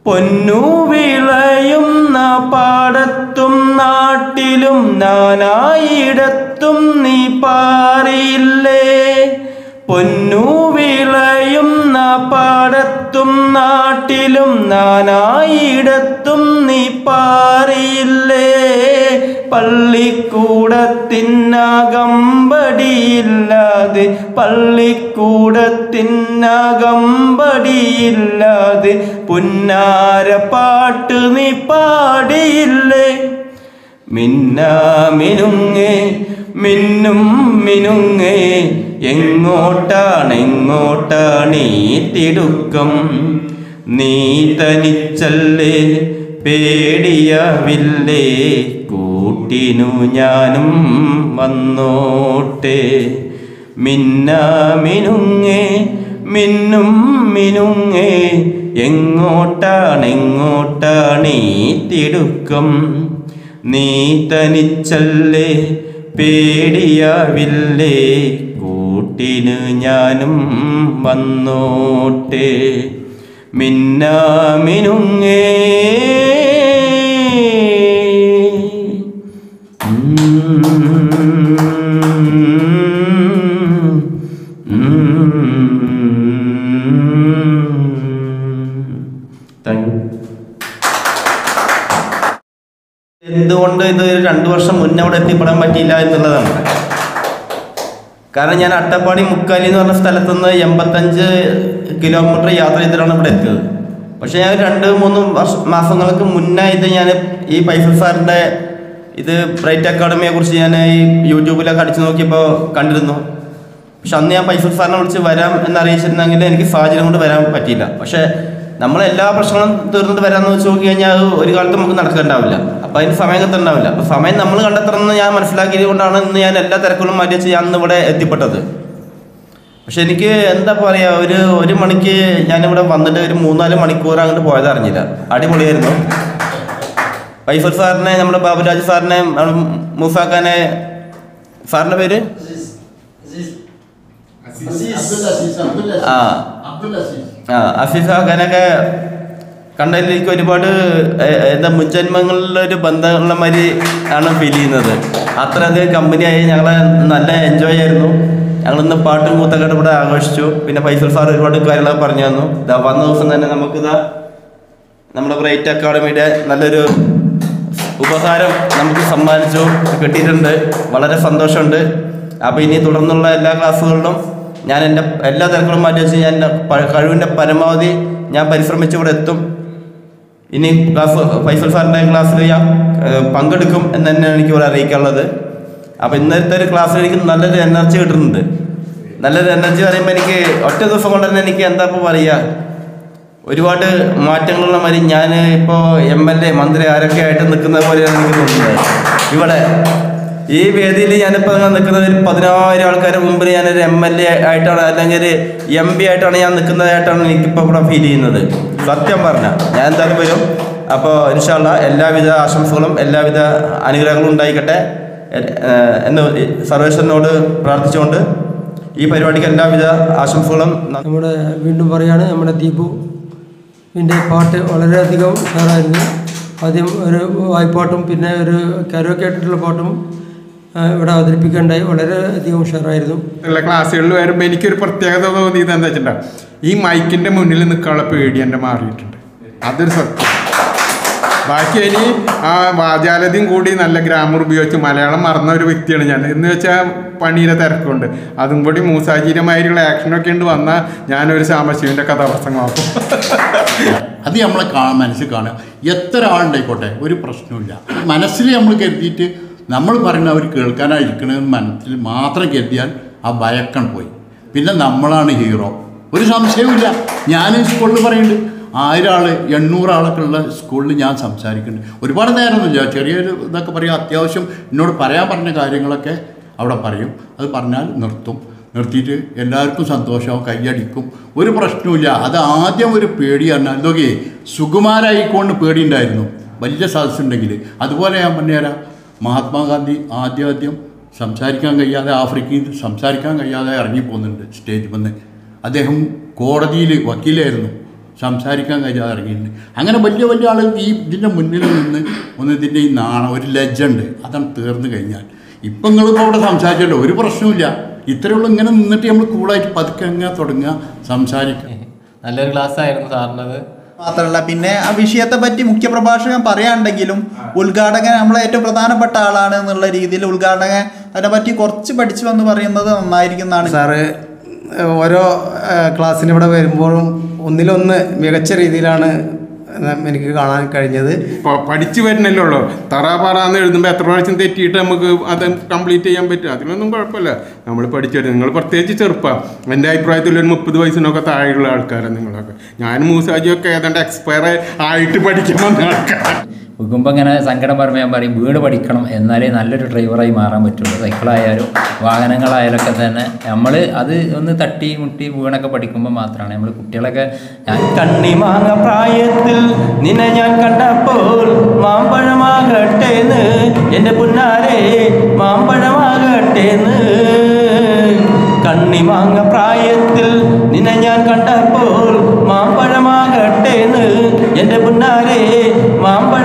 പൊന്നു വിളയുന്ന പാടത്തും നാട്ടിലും നാനായിടത്തും നീ പാറിയില്ലേ പൊന്നു വിളയുന്ന പാടത്തും നാട്ടിലും നാനായിടത്തും നീ പാറിയില്ലേ പള്ളിക്കൂടത്തിനകമ്പടിയില്ലാതെ പള്ളിക്കൂടത്തിനകമ്പടിയില്ലാതെ പുന്നാര പാട്ട് നീ പാടിയില്ലേ മിന്നാമിനുങ്ങേ മിന്നും മിനുങ്ങേ എങ്ങോട്ടാണ് എങ്ങോട്ടാണ് ഈ തിടുക്കം നീ തനിച്ചല്ലേ പേടിയാവില്ലേ കൂട്ടിനു ഞാനും വന്നോട്ടെ മിന്നാമിനുങ്ങേ മിന്നും മിനുങ്ങേ എങ്ങോട്ടാണ് എങ്ങോട്ടാണ് ഈ തിടുക്കം നീ തനിച്ചല്ലേ പേടിയാവില്ലേ കൂട്ടിന് ഞാനും വന്നോട്ടെ മിന്നാമിനുങ്ങേ താങ്ക് യു എന്തുകൊണ്ട് ഇത് ഒരു രണ്ടു വർഷം മുന്നേ അവിടെ എത്തിപ്പെടാൻ പറ്റിയില്ല എന്നുള്ളതാണ് കാരണം ഞാൻ അട്ടപ്പാടി മുക്കാലി എന്ന് പറഞ്ഞ സ്ഥലത്ത് നിന്ന് എൺപത്തഞ്ച് കിലോമീറ്റർ യാത്ര ചെയ്തിട്ടാണ് ഇവിടെ എത്തിയത് പക്ഷേ ഞാൻ രണ്ട് മൂന്ന് വർഷ മാസങ്ങൾക്ക് മുന്നേ ഇത് ഞാൻ ഈ പൈസൽ സാറിൻ്റെ ഇത് ബ്രൈറ്റ് അക്കാഡമിയെ കുറിച്ച് ഞാൻ ഈ യൂട്യൂബിലൊക്കെ അടിച്ചു നോക്കിയപ്പോൾ കണ്ടിരുന്നു പക്ഷെ അന്ന് ഞാൻ പൈസൽ സാറിനെ വിളിച്ച് വരാം എന്നറിയിച്ചിരുന്നെങ്കിൽ എനിക്ക് സാഹചര്യം കൊണ്ട് വരാൻ പറ്റിയില്ല പക്ഷേ നമ്മൾ എല്ലാ പ്രശ്നങ്ങളും തീർന്നിട്ട് വരാമെന്ന് വെച്ച് നോക്കി കഴിഞ്ഞാൽ അത് ഒരു കാലത്ത് നമുക്ക് നടക്കണ്ടാവില്ല അപ്പോൾ അതിന് സമയം കത്തുണ്ടാവില്ല അപ്പോൾ സമയം നമ്മൾ കണ്ടെത്തണമെന്ന് ഞാൻ മനസ്സിലാക്കിയത് കൊണ്ടാണ് ഇന്ന് ഞാൻ എല്ലാ തിരക്കുകളും മാറ്റി വെച്ച് ഞാൻ ഇന്ന് ഇവിടെ എത്തിപ്പെട്ടത് പക്ഷെ എനിക്ക് എന്താ പറയുക ഒരു ഒരു മണിക്ക് ഞാനിവിടെ വന്നിട്ട് ഒരു മൂന്നാല് മണിക്കൂർ അങ്ങോട്ട് പോയത് അറിഞ്ഞില്ല അടിപൊളിയായിരുന്നു പൈസൽ സാറിനെ നമ്മുടെ ബാബുരാജ് സാറിനെ നമ്മുടെ മൂസാഖാനെ സാറിൻ്റെ പേര് ആ ആ അസീസ് ഖാനൊക്കെ കണ്ടതിൽ എനിക്ക് ഒരുപാട് എ- എന്താ മുൻജന്മങ്ങളിലൊരു ബന്ധമുള്ള മാതിരി ആണ് ഫീൽ ചെയ്യുന്നത് അത്രയധികം കമ്പനിയായി ഞങ്ങൾ നല്ല എൻജോയ് ആയിരുന്നു ഞങ്ങളിന്ന് പാട്ടും കൂത്തൊക്കെ ഇവിടെ ആഘോഷിച്ചു പിന്നെ ഫൈസൽ സാർ ഒരുപാട് കാര്യങ്ങളൊക്കെ പറഞ്ഞു തന്നു ഇതാ വന്ന ദിവസം തന്നെ നമുക്കിതാ നമ്മുടെ ബ്രൈറ്റ് അക്കാഡമിയുടെ നല്ലൊരു ഉപഹാരം നമുക്ക് സമ്മാനിച്ചു കിട്ടിയിട്ടുണ്ട് വളരെ സന്തോഷമുണ്ട് അപ്പോൾ ഇനി തുടർന്നുള്ള എല്ലാ ക്ലാസ്സുകളിലും ഞാൻ എൻ്റെ എല്ലാ തിരക്കുകളും മാറ്റി വെച്ച് ഞാൻ എൻ്റെ പ- കഴിവിൻ്റെ പരമാവധി ഞാൻ പരിശ്രമിച്ച് ഇവിടെ എത്തും ഇനി ക്ലാസ് ഫൈസൽ സാറിൻ്റെ ക്ലാസ്സിൽ ഞാൻ ഏഹ്, പങ്കെടുക്കും എന്ന് തന്നെയാണ് എനിക്ക് ഇവിടെ അറിയിക്കാനുള്ളത് അപ്പോൾ ഇന്നത്തെ ഒരു ക്ലാസ്സിൽ എനിക്ക് നല്ലൊരു എനർജി കിട്ടുന്നുണ്ട് നല്ലൊരു എനർജി പറയുമ്പോൾ എനിക്ക് ഒറ്റ ദിവസം കൊണ്ട് തന്നെ എനിക്ക് എന്താ ഇപ്പോൾ പറയുക ഒരുപാട് മാറ്റങ്ങളുള്ള മാതിരി ഞാൻ ഇപ്പോൾ എം എൽ എ മന്ത്രി ആരൊക്കെ ആയിട്ട് നിൽക്കുന്നത് പോലെയാണ് എനിക്ക് തോന്നുന്നത് ഇവിടെ ഈ വേദിയിൽ ഞാനിപ്പോൾ അങ്ങനെ നിൽക്കുന്നത് ഒരു പതിനായിരം ആൾക്കാരുടെ മുമ്പിൽ ഞാനൊരു എം എൽ എ ആയിട്ടാണ് അല്ലെങ്കിൽ ഒരു എം പി ആയിട്ടാണ് ഞാൻ നിൽക്കുന്നതായിട്ടാണ് എനിക്കിപ്പോൾ ഇവിടെ ഫീൽ ചെയ്യുന്നത് സത്യം പറഞ്ഞ ഞാൻ എന്തായാലും വരും അപ്പോൾ ഇൻഷാല്ല എല്ലാവിധ ആശംസകളും എല്ലാവിധ അനുഗ്രഹങ്ങളും ഉണ്ടായിക്കട്ടെ എ- ഏഹ് എന്ന് സർവേശ്വരനോട് പ്രാർത്ഥിച്ചുകൊണ്ട് ഈ പരിപാടിക്ക് എല്ലാവിധ ആശംസകളും ന- നമ്മുടെ വീണ്ടും പറയാണ് നമ്മുടെ ദീപു ഇതിൻ്റെ പാട്ട് വളരെയധികം ഉഷാറായിരുന്നു ആദ്യം ഒരു വായ്പാട്ടും പിന്നെ ഒരു കരോക്കെ ആയിട്ടുള്ള പാട്ടും ആ, ഇവിടെ അവതരിപ്പിക്കുകയുണ്ടായി വളരെയധികം ഉഷാറായിരുന്നു ഉള്ള ക്ലാസ്സുകളിൽ വരുമ്പോൾ എനിക്കൊരു പ്രത്യേകത തോന്നിയത് എന്താ വെച്ചിട്ടുണ്ടാവും ഈ മൈക്കിൻ്റെ മുന്നിൽ നിൽക്കാനുള്ള പേടി എൻ്റെ മാറിയിട്ടുണ്ട് അതൊരു സത്യം ബാക്കി ഇനി ആ വാചാലതയും കൂടി നല്ല ഗ്രാമർ ഉപയോഗിച്ച് മലയാളം മറന്ന ഒരു വ്യക്തിയാണ് ഞാൻ എന്ന് വെച്ചാൽ പണിയുടെ തിരക്കുണ്ട് അതും കൂടി മൂസാജീരമായിട്ടുള്ള ആക്ഷനൊക്കെ ഉണ്ട് വന്നാൽ ഞാനൊരു സാമശിവൻ്റെ കഥാപ്രസംഗമാക്കും അത് നമ്മളെ കാ മനസ്സിൽ കാണുക എത്ര ആളുണ്ടായിക്കോട്ടെ ഒരു പ്രശ്നമില്ല മനസ്സിൽ നമ്മൾ കരുതിയിട്ട് നമ്മൾ പറയുന്ന അവർ കേൾക്കാനായിരിക്കണമെന്ന് മനസ്സിൽ മാത്രം കരുതിയാൽ ആ ഭയക്കം പോയി പിന്നെ നമ്മളാണ് ഹീറോ ഒരു സംശയവുമില്ല ഞാൻ സ്കൂളിൽ പറയുന്നുണ്ട് ആയിരം ആൾ എണ്ണൂറ് ആളൊക്കെ ഉള്ള സ്കൂളിൽ ഞാൻ സംസാരിക്കുന്നുണ്ട് ഒരുപാട് നേരമൊന്നുമില്ല ചെറിയൊരു ഇതൊക്കെ പറയും അത്യാവശ്യം എന്നോട് പറയാൻ പറഞ്ഞ കാര്യങ്ങളൊക്കെ അവിടെ പറയും അത് പറഞ്ഞാൽ നിർത്തും നിർത്തിയിട്ട് എല്ലാവർക്കും സന്തോഷമാവും കൈയടിക്കും ഒരു പ്രശ്നവുമില്ല അത് ആദ്യം ഒരു പേടി പറഞ്ഞാൽ ഇതൊക്കെ സുകുമാരായിക്കൊണ്ട് പേടിയുണ്ടായിരുന്നു വലിയ സദസ്സുണ്ടെങ്കിൽ അതുപോലെ ഞാൻ പറഞ്ഞുതരാം മഹാത്മാഗാന്ധി ആദ്യം ആദ്യം സംസാരിക്കാൻ കഴിയാതെ ആഫ്രിക്കയിൽ നിന്ന് സംസാരിക്കാൻ കഴിയാതെ ഇറങ്ങിപ്പോകുന്നുണ്ട് സ്റ്റേജിൽ വന്ന് അദ്ദേഹം കോടതിയിൽ വക്കീലായിരുന്നു സംസാരിക്കാൻ കഴിയാതെ ഇറങ്ങിയിട്ടുണ്ട് അങ്ങനെ വലിയ വലിയ ആളുകൾ ഈ ഇതിൻ്റെ മുന്നിൽ നിന്ന് ഒന്ന് ഇതിൻ്റെ ഈ നാണം ഒരു ലജ്ജുണ്ട് അതാണ് തീർന്നു കഴിഞ്ഞാൽ ഇപ്പം നിങ്ങളിപ്പോൾ അവിടെ സംസാരിച്ചല്ലോ ഒരു പ്രശ്നവുമില്ല ഇത്രയുള്ള ഇങ്ങനെ നിന്നിട്ട് നമ്മൾ കൂളായിട്ട് പതുക്കെ അങ്ങനെ തുടങ്ങുക സംസാരിക്കുക നല്ലൊരു ക്ലാസ് ആയിരുന്നു സാറിനത് മാത്രമല്ല പിന്നെ ആ വിഷയത്തെ പറ്റി മുഖ്യപ്രഭാഷകൻ പറയാണ്ടെങ്കിലും ഉദ്ഘാടകൻ നമ്മളെ ഏറ്റവും പ്രധാനപ്പെട്ട ആളാണ് എന്നുള്ള രീതിയിൽ ഉദ്ഘാടകൻ അതിനെപ്പറ്റി കുറച്ച് പഠിച്ചു എന്ന് പറയുന്നത് നന്നായിരിക്കും എന്നാണ് സാറ് ഏഹ്, ഓരോ ഏഹ്, ക്ലാസ്സിന് ഇവിടെ വരുമ്പോഴും ഒന്നിലൊന്ന് മികച്ച രീതിയിലാണ് എനിക്ക് കാണാൻ കഴിഞ്ഞത് പ- പഠിച്ചു വരുന്നല്ലേ ഉള്ളൂ തറാപാറാന്ന് എഴുതുമ്പോൾ എത്ര പ്രാവശ്യം തെറ്റിയിട്ട് നമുക്ക് അത് കംപ്ലീറ്റ് ചെയ്യാൻ പറ്റും അതിനൊന്നും കുഴപ്പമില്ല നമ്മൾ പഠിച്ചു വരുന്നത് നിങ്ങൾ പ്രത്യേകിച്ച് ചെറുപ്പമാണ് എൻ്റെ അഭിപ്രായത്തിൽ ഒരു മുപ്പത് വയസ്സിനൊക്കെ താഴെയുള്ള ആൾക്കാരാണ് നിങ്ങളൊക്കെ ഞാൻ മൂസാജിയൊക്കെ ഏതാണ്ട് എക്സ്പയർ ആയിട്ട് പഠിക്കുന്ന ആൾക്കാരാണ് വിൽക്കുമ്പോൾ ഇങ്ങനെ സങ്കടം പറയുമ്പോൾ ഞാൻ പറയും വീട് പഠിക്കണം എന്നാലേ നല്ലൊരു ഡ്രൈവറായി മാറാൻ പറ്റുള്ളൂ സൈക്കിളായാലും വാഹനങ്ങളായാലൊക്കെ തന്നെ നമ്മൾ അത് ഒന്ന് തട്ടി മുട്ടി വീണൊക്കെ പഠിക്കുമ്പോൾ മാത്രമാണ് നമ്മൾ കുട്ടികളൊക്കെ ഞാൻ കണ്ണിമാങ്ങ പ്രായത്തിൽ നിന്നെ ഞാൻ കണ്ടപ്പോൾ മാമ്പഴമാകട്ടേന്ന് എൻ്റെ പുന്നാരെ മാമ്പഴമാകട്ടേന്ന് കണ്ണിമാങ്ങ പ്രായത്തിൽ നിന്നെ ഞാൻ കണ്ടപ്പോൾ മാമ്പഴമാകട്ടേന്ന് എൻ്റെ പുന്നാരെ മാമ്പഴ